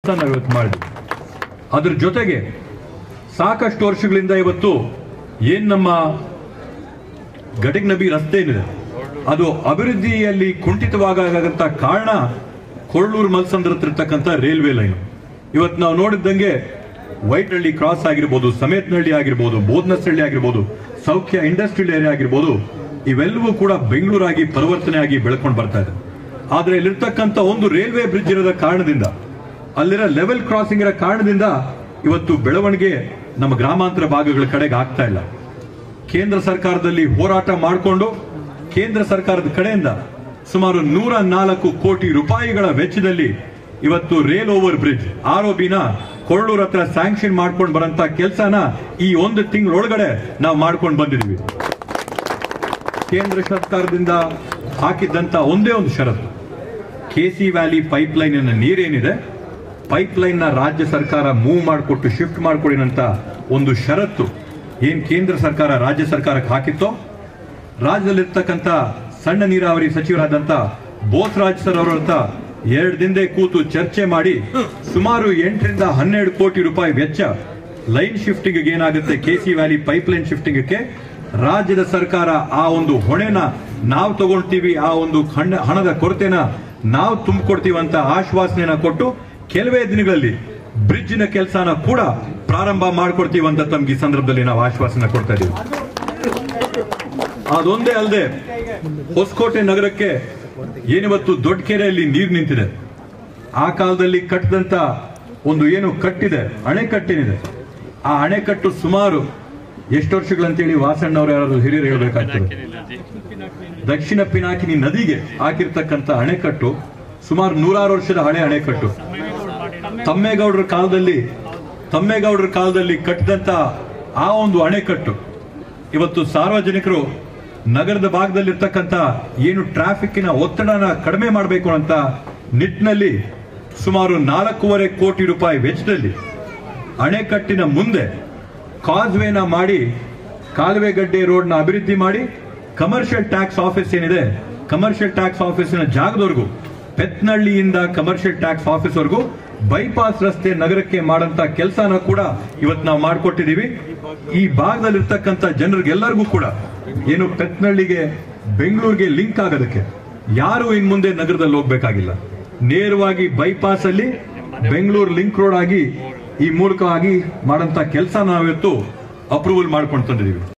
ನಾವು ಇವತ್ತು ಮಾಡಿದ್ವಿ ಅದ್ರ ಜೊತೆಗೆ ಸಾಕಷ್ಟು ವರ್ಷಗಳಿಂದ ಇವತ್ತು ಏನ್ ನಮ್ಮ ಗಟಕ್ ನಬಿ ರಸ್ತೆ ಏನಿದೆ ಅದು ಅಭಿವೃದ್ಧಿಯಲ್ಲಿ ಕುಂಠಿತವಾಗಂತ ಕಾರಣ ಕೊರಳೂರು ಮಲ್ಸಂದ್ರ ಹತ್ರ ಇರ್ತಕ್ಕಂಥ ರೈಲ್ವೆ ಲೈನ್ ಇವತ್ತು ನಾವು ನೋಡಿದ್ದಂಗೆ ವೈಟ್ನಳ್ಳಿ ಕ್ರಾಸ್ ಆಗಿರ್ಬೋದು ಸಮೇತನಹಳ್ಳಿ ಆಗಿರ್ಬೋದು ಬೋದ್ನಸಳ್ಳಿ ಆಗಿರ್ಬೋದು ಸೌಖ್ಯ ಇಂಡಸ್ಟ್ರಿಯಲ್ ಏರಿಯಾ ಆಗಿರ್ಬೋದು ಇವೆಲ್ಲವೂ ಕೂಡ ಬೆಂಗಳೂರಾಗಿ ಪರಿವರ್ತನೆ ಆಗಿ ಬೆಳ್ಕೊಂಡು ಬರ್ತಾ ಇದೆ ಆದ್ರೆ ಇಲ್ಲಿರ್ತಕ್ಕಂಥ ಒಂದು ರೈಲ್ವೆ ಬ್ರಿಡ್ಜ್ ಇರೋದ ಕಾರಣದಿಂದ ಅಲ್ಲಿರೋ ಲೆವೆಲ್ ಕ್ರಾಸಿಂಗ್ ಇರೋ ಕಾರಣದಿಂದ ಇವತ್ತು ಬೆಳವಣಿಗೆ ನಮ್ಮ ಗ್ರಾಮಾಂತರ ಭಾಗಗಳ ಕಡೆಗೆ ಆಗ್ತಾ ಇಲ್ಲ ಕೇಂದ್ರ ಸರ್ಕಾರದಲ್ಲಿ ಹೋರಾಟ ಮಾಡಿಕೊಂಡು ಕೇಂದ್ರ ಸರ್ಕಾರದ ಕಡೆಯಿಂದ ಸುಮಾರು ನೂರ ನಾಲ್ಕು ಕೋಟಿ ರೂಪಾಯಿಗಳ ವೆಚ್ಚದಲ್ಲಿ ಇವತ್ತು ರೇಲ್ ಓವರ್ ಬ್ರಿಡ್ಜ್ ಆರ್ ನ ಕೊರಳೂರ್ ಹತ್ರ ಸ್ಯಾಂಕ್ಷನ್ ಮಾಡ್ಕೊಂಡು ಬರಂತ ಕೆಲಸನ ಈ ಒಂದು ತಿಂಗಳೊಳಗಡೆ ನಾವು ಮಾಡ್ಕೊಂಡು ಬಂದಿದ್ವಿ ಕೇಂದ್ರ ಸರ್ಕಾರದಿಂದ ಹಾಕಿದ್ದಂತ ಒಂದೇ ಒಂದು ಷರತ್ತು ಕೆಸಿ ವ್ಯಾಲಿ ಪೈಪ್ ಲೈನ್ ನೀರೇನಿದೆ ಪೈಪ್ ಲೈನ್ ನ ರಾಜ್ಯ ಸರ್ಕಾರ ಮೂವ್ ಮಾಡಿಕೊಟ್ಟು ಶಿಫ್ಟ್ ಮಾಡಿಕೊಡಿನಂತ ಒಂದು ಷರತ್ತು ಏನ್ ಕೇಂದ್ರ ಸರ್ಕಾರ ರಾಜ್ಯ ಸರ್ಕಾರಕ್ಕೆ ಹಾಕಿತ್ತೋ ರಾಜ್ಯದಲ್ಲಿರ್ತಕ್ಕಂಥ ಸಣ್ಣ ನೀರಾವರಿ ಸಚಿವರಾದಂತ ಬೋಸ್ರಾಜ್ ಸರ್ ಅವರ ಹತ್ರ ಎರಡು ದಿನದೇ ಕೂತು ಚರ್ಚೆ ಮಾಡಿ ಸುಮಾರು ಎಂಟರಿಂದ ಹನ್ನೆರಡು ಕೋಟಿ ರೂಪಾಯಿ ವೆಚ್ಚ ಲೈನ್ ಶಿಫ್ಟಿಂಗ್ ಏನಾಗುತ್ತೆ ಕೆಸಿ ವ್ಯಾಲಿ ಪೈಪ್ ಲೈನ್ ಶಿಫ್ಟಿಂಗ್ಗೆ ರಾಜ್ಯದ ಸರ್ಕಾರ ಆ ಒಂದು ಹೊಣೆನ ನಾವು ತಗೊಳ್ತೀವಿ ಆ ಒಂದು ಹಣ- ಹಣದ ಕೊರತೆನ ನಾವು ತುಂಬಿಕೊಡ್ತೀವಿ ಅಂತ ಆಶ್ವಾಸನೆನ ಕೊಟ್ಟು ಕೆಲವೇ ದಿನಗಳಲ್ಲಿ ಬ್ರಿಡ್ಜಿನ ಕೆಲಸನ ಕೂಡ ಪ್ರಾರಂಭ ಮಾಡ್ಕೊಡ್ತೀವಿ ಅಂತ ತಮ್ಗೆ ಈ ಸಂದರ್ಭದಲ್ಲಿ ನಾವು ಆಶ್ವಾಸನೆ ಕೊಡ್ತಾ ಇದೀವಿ ಅದೊಂದೇ ಅಲ್ಲದೆ ಹೊಸಕೋಟೆ ನಗರಕ್ಕೆ ಏನಿವತ್ತು ದೊಡ್ಡ ಕೆರೆಯಲ್ಲಿ ನೀರು ನಿಂತಿದೆ ಆ ಕಾಲದಲ್ಲಿ ಕಟ್ಟಿದಂತ ಒಂದು ಏನು ಕಟ್ಟಿದೆ ಅಣೆಕಟ್ಟೇನಿದೆ ಆ ಅಣೆಕಟ್ಟು ಸುಮಾರು ಎಷ್ಟು ವರ್ಷಗಳಂತೇಳಿ ವಾಸಣ್ಣವ್ರು ಯಾರಾದ್ರೂ ಹಿರಿಯರು ಹೇಳ್ಬೇಕಾಗ್ತದೆ ದಕ್ಷಿಣ ಪಿನಾಕಿನಿ ನದಿಗೆ ಹಾಕಿರ್ತಕ್ಕಂಥ ಅಣೆಕಟ್ಟು ಸುಮಾರು ನೂರಾರು ವರ್ಷದ ಹಳೆ ಅಣೆಕಟ್ಟು ತಮ್ಮೇಗೌಡರ ಕಾಲದಲ್ಲಿ ತಮ್ಮೇಗೌಡರ ಕಾಲದಲ್ಲಿ ಕಟ್ಟಿದಂತ ಆ ಒಂದು ಅಣೆಕಟ್ಟು ಇವತ್ತು ಸಾರ್ವಜನಿಕರು ನಗರದ ಭಾಗದಲ್ಲಿರ್ತಕ್ಕಂಥ ಏನು ಟ್ರಾಫಿಕ್ಕಿನ ಒತ್ತಡನ ಕಡಿಮೆ ಮಾಡಬೇಕು ಅಂತ ನಿಟ್ಟಿನಲ್ಲಿ ಸುಮಾರು ನಾಲ್ಕೂವರೆ ಕೋಟಿ ರೂಪಾಯಿ ವೆಚ್ಚದಲ್ಲಿ ಅಣೆಕಟ್ಟಿನ ಮುಂದೆ ಕಾಸ್ವೇನ ಮಾಡಿ ಕಾಲುವೆ ಗಡ್ಡೆ ರೋಡ್ನ ಅಭಿವೃದ್ಧಿ ಮಾಡಿ ಕಮರ್ಷಿಯಲ್ ಟ್ಯಾಕ್ಸ್ ಆಫೀಸ್ ಏನಿದೆ ಕಮರ್ಷಿಯಲ್ ಟ್ಯಾಕ್ಸ್ ಆಫೀಸಿನ ಜಾಗದವರೆಗೂ ಪೆತ್ನಳ್ಳಿಯಿಂದ ಕಮರ್ಷಿಯಲ್ ಟ್ಯಾಕ್ಸ್ ಆಫೀಸ್ ವರೆಗೂ ಬೈಪಾಸ್ ರಸ್ತೆ ನಗರಕ್ಕೆ ಮಾಡಂತ ಕೆಲಸನ ಕೂಡ ಇವತ್ತು ನಾವು ಮಾಡಿಕೊಟ್ಟಿದೀವಿ ಈ ಭಾಗದಲ್ಲಿರ್ತಕ್ಕಂಥ ಜನರಿಗೆಲ್ಲರಿಗೂ ಕೂಡ ಏನು ಪೆತ್ನಳ್ಳಿಗೆ ಬೆಂಗಳೂರಿಗೆ ಲಿಂಕ್ ಆಗೋದಕ್ಕೆ ಯಾರು ಇನ್ ಮುಂದೆ ನಗರದಲ್ಲಿ ಹೋಗ್ಬೇಕಾಗಿಲ್ಲ ನೇರವಾಗಿ ಬೈಪಾಸ್ ಅಲ್ಲಿ ಬೆಂಗಳೂರು ಲಿಂಕ್ ರೋಡ್ ಆಗಿ ಈ ಮೂಲಕವಾಗಿ ಮಾಡಂತ ಕೆಲಸ ನಾವಿವತ್ತು ಅಪ್ರೂವಲ್ ಮಾಡ್ಕೊಂಡು ತಂದಿದ್ದೀವಿ